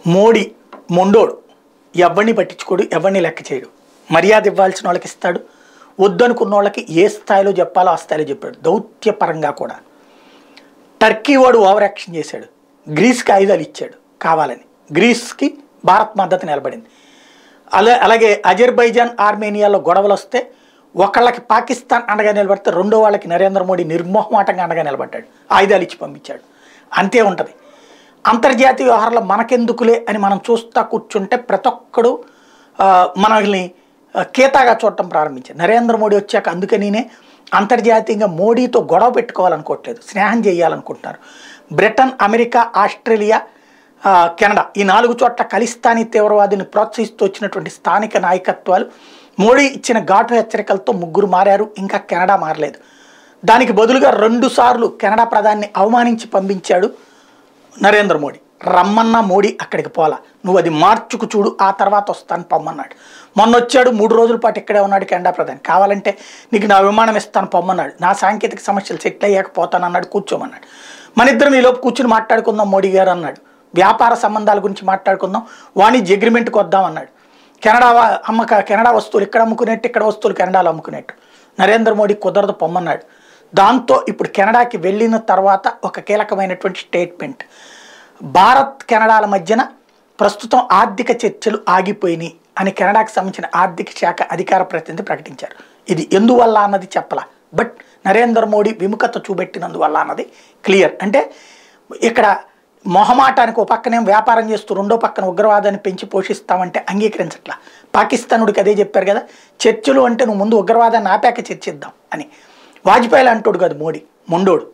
మోడీ మొండోడు ఎవరిని పట్టించుకోడు ఎవరిని లెక్క చేయడు మర్యాద ఇవ్వాల్సిన వాళ్ళకి ఇస్తాడు వద్దనుకున్న వాళ్ళకి ఏ స్థాయిలో చెప్పాలో ఆ స్థాయిలో చెప్పాడు దౌత్యపరంగా కూడా టర్కీ వాడు ఓవర్ యాక్షన్ చేశాడు గ్రీస్కి ఆయుధాలు ఇచ్చాడు కావాలని గ్రీస్కి భారత్ మద్దతు నిలబడింది అలా అలాగే అజర్బైజాన్ ఆర్మేనియాలో గొడవలు వస్తే ఒకళ్ళకి పాకిస్తాన్ అండగా నిలబడితే రెండో వాళ్ళకి నరేంద్ర మోడీ నిర్మోహమాటంగా అండగా నిలబడ్డాడు ఆయుధాలు ఇచ్చి పంపించాడు అంతే ఉంటుంది అంతర్జాతీయ వ్యవహారాలు మనకెందుకులే అని మనం చూస్తా కూర్చుంటే ప్రతి ఒక్కడు ఆ, మనల్ని ఆ, కేతాగా చూడటం ప్రారంభించారు నరేంద్ర మోడీ వచ్చాక అందుకనినే అంతర్జాతీయంగా మోడీతో గొడవ పెట్టుకోవాలనుకోవట్లేదు స్నేహం చేయాలనుకుంటున్నారు బ్రిటన్ అమెరికా ఆస్ట్రేలియా ఆ, కెనడా ఈ నాలుగు చోట్ల ఖలిస్తానీ తీవ్రవాదిని ప్రోత్సహిస్తూ వచ్చినటువంటి స్థానిక నాయకత్వాలు మోడీ ఇచ్చిన ఘాటు హెచ్చరికలతో ముగ్గురు మారారు ఇంకా కెనడా మారలేదు దానికి బదులుగా రెండు సార్లు కెనడా ప్రధాని అవమానించి పంపించాడు నరేంద్ర మోడీ రమ్మన్నా మోడీ అక్కడికి పోలా నువ్వు అది మార్చుకు చూడు ఆ తర్వాత వస్తాను పొమ్మన్నాడు మొన్న వచ్చాడు మూడు రోజుల పాటు ఇక్కడే ఉన్నాడు కెనడా ప్రధాని కావాలంటే నీకు నా విమానం ఇస్తాను పొమ్మన్నాడు నా సాంకేతిక సమస్యలు సెటిల్ అయ్యాక పోతాను అన్నాడు కూర్చోమన్నాడు మన ఇద్దరం ఈలోపు కూర్చుని మాట్లాడుకుందాం మోడీ గారు అన్నాడు వ్యాపార సంబంధాల గురించి మాట్లాడుకుందాం వాణిజ్య అగ్రిమెంట్కి వద్దాం అన్నాడు కెనడా వా- అమ్మక కెనడా వస్తువులు ఇక్కడ అమ్ముకునేట్టు ఇక్కడ వస్తువులు కెనడాలో అమ్ముకునేట్టు నరేంద్ర మోడీ కుదరదు పొమ్మన్నాడు దాంతో ఇప్పుడు కెనడాకి వెళ్ళిన తర్వాత ఒక కీలకమైనటువంటి స్టేట్మెంట్ భారత్ కెనడాల మధ్యన ప్రస్తుతం ఆర్థిక చర్చలు ఆగిపోయినాయి అని కెనడాకి సంబంధించిన ఆర్థిక శాఖ అధికార ప్రతినిధి ప్రకటించారు ఇది ఎందువల్ల అన్నది చెప్పలా బట్ నరేంద్ర మోడీ విముఖత చూపెట్టినందువల్ల అన్నది క్లియర్ అంటే ఇక్కడ మొహమాటానికి ఒక పక్కనేం వ్యాపారం చేస్తూ రెండో పక్కన ఉగ్రవాదాన్ని పెంచి పోషిస్తామంటే అంగీకరించట్లా పాకిస్తానుడికి అదే చెప్పారు కదా చర్చలు అంటే నువ్వు ముందు ఉగ్రవాదాన్ని ఆపాక చర్చిద్దాం అని వాజ్పేయి అంటోడు కాదు మోడీ మొండోడు